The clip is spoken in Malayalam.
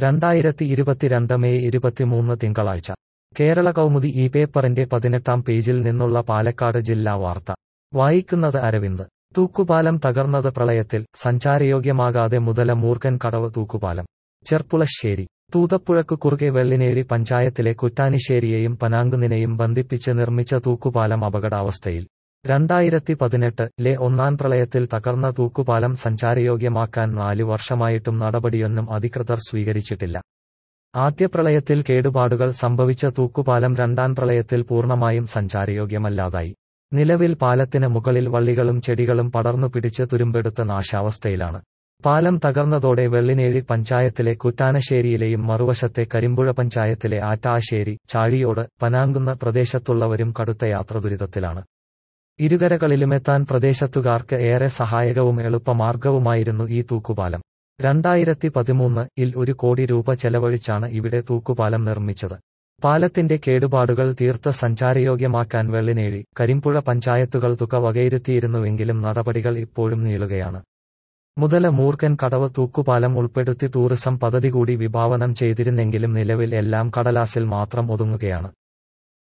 രണ്ടായിരത്തി ഇരുപത്തിരണ്ട് മെയ് ഇരുപത്തിമൂന്ന് തിങ്കളാഴ്ച കേരള കൗമുദി ഈ പേപ്പറിന്റെ പതിനെട്ടാം പേജിൽ നിന്നുള്ള പാലക്കാട് ജില്ലാ വാർത്ത വായിക്കുന്നത് അരവിന്ദ് തൂക്കുപാലം തകർന്നത് പ്രളയത്തിൽ സഞ്ചാരയോഗ്യമാകാതെ മുതല മൂർഖൻ കടവ് തൂക്കുപാലം ചെർപ്പുളശ്ശേരി തൂതപ്പുഴക്കു കുറുകെ വെള്ളിനേഴി പഞ്ചായത്തിലെ കുറ്റാനിശ്ശേരിയെയും പനാങ്കുന്നിനെയും ബന്ധിപ്പിച്ച് നിർമ്മിച്ച തൂക്കുപാലം അപകടാവസ്ഥയിൽ രണ്ടായിരത്തി പതിനെട്ട് ലെ ഒന്നാം പ്രളയത്തിൽ തകർന്ന തൂക്കുപാലം സഞ്ചാരയോഗ്യമാക്കാൻ നാലു വർഷമായിട്ടും നടപടിയൊന്നും അധികൃതർ സ്വീകരിച്ചിട്ടില്ല ആദ്യ പ്രളയത്തിൽ കേടുപാടുകൾ സംഭവിച്ച തൂക്കുപാലം രണ്ടാം പ്രളയത്തിൽ പൂർണ്ണമായും സഞ്ചാരയോഗ്യമല്ലാതായി നിലവിൽ പാലത്തിന് മുകളിൽ വള്ളികളും ചെടികളും പടർന്നു പിടിച്ച് തുരുമ്പെടുത്ത നാശാവസ്ഥയിലാണ് പാലം തകർന്നതോടെ വെള്ളിനേഴി പഞ്ചായത്തിലെ കുറ്റാനശ്ശേരിയിലെയും മറുവശത്തെ കരിമ്പുഴ പഞ്ചായത്തിലെ ആറ്റാശ്ശേരി ചാഴിയോട് പനാങ്കുന്ന പ്രദേശത്തുള്ളവരും കടുത്ത യാത്ര ദുരിതത്തിലാണ് ഇരുകരകളിലുമെത്താൻ പ്രദേശത്തുകാർക്ക് ഏറെ സഹായകവും എളുപ്പമാർഗവുമായിരുന്നു ഈ തൂക്കുപാലം രണ്ടായിരത്തി പതിമൂന്ന് ഇൽ ഒരു കോടി രൂപ ചെലവഴിച്ചാണ് ഇവിടെ തൂക്കുപാലം നിർമ്മിച്ചത് പാലത്തിന്റെ കേടുപാടുകൾ തീർത്ത് സഞ്ചാരയോഗ്യമാക്കാൻ വെള്ളിനേഴി കരിമ്പുഴ പഞ്ചായത്തുകൾ തുക വകയിരുത്തിയിരുന്നുവെങ്കിലും നടപടികൾ ഇപ്പോഴും നീളുകയാണ് മുതല മൂർഖൻ കടവ് തൂക്കുപാലം ഉൾപ്പെടുത്തി ടൂറിസം പദ്ധതി കൂടി വിഭാവനം ചെയ്തിരുന്നെങ്കിലും നിലവിൽ എല്ലാം കടലാസിൽ മാത്രം ഒതുങ്ങുകയാണ്